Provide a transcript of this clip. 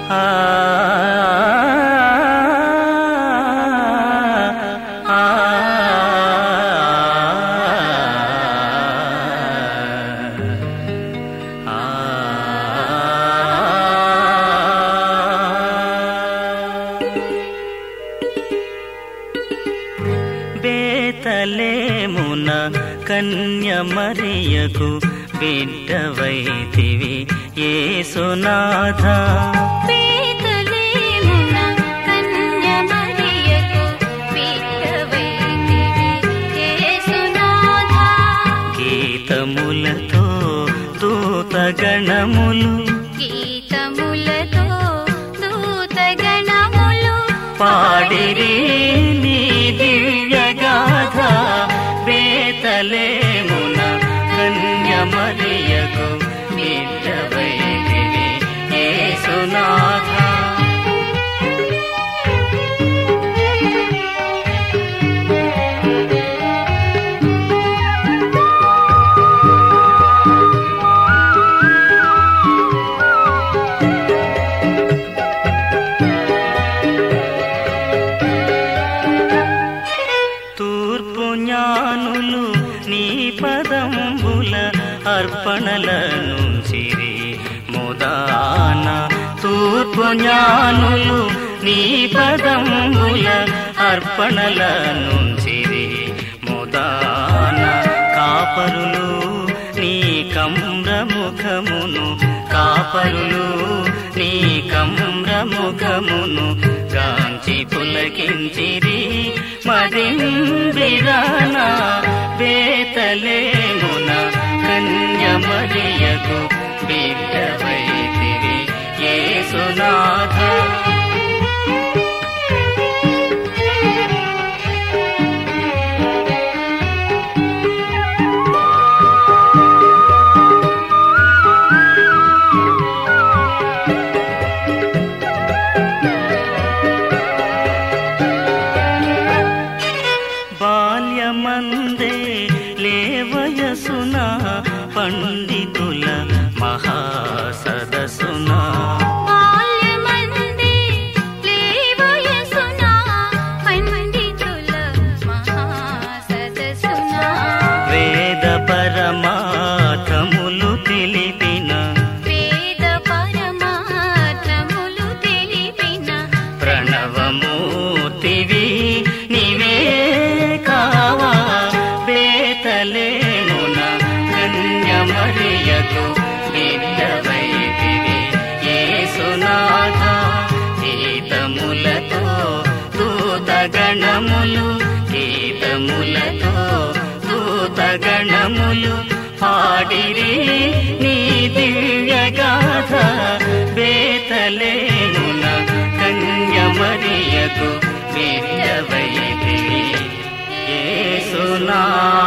ఆ ఆ బేతలేమున కన్యమరియకు బిడ్డవైతివి ఏసునాథ బేతలేమున కన్యమరియకు బిడ్డవైతివి యేసునాథ. గీతములతో దూతగణములు గీతములతో దూతగణములు పాడిరి నీ దివ్యగాథ బేతలేమున కన్యమరియకు బిడ్డవైతివి ఏసునాథ తూర్పు జ్ఞానులు నీ పదంబుల అర్పణల నుంచిరి ముదాన తూర్పు జ్ఞానులు నీ పదంబుల అర్పణల నుంచిరి ముదాన కాపరులు నీ కమ్రముఖమును కాపరులు నీ కమ్రముఖమును గాంచి పులకించిరి మదింబిరాన బేతలేమున కన్యమరియకు బిడ్డవైతివి ఏసునాథ బాల్యమందే లేవయసున పండితుల మహాసదసున బాల్యమందే లేవయసున పండితుల మహాసదసున వేద పరమార్థములు తెలిపిన వేద పరమార్థములు తెలిపిన ప్రణవమూర్తివి నీవే కావా బేతలేమున కన్యమరియకు బిడ్డవైతివి ఏసునాథ గీతములతో దూతగణములు గీతములతో దూతగణములు పాడిరి నీ దివ్యగాథ బేతలేమున కన్యమరియకు బిడ్డవైతివి ఏసునాథ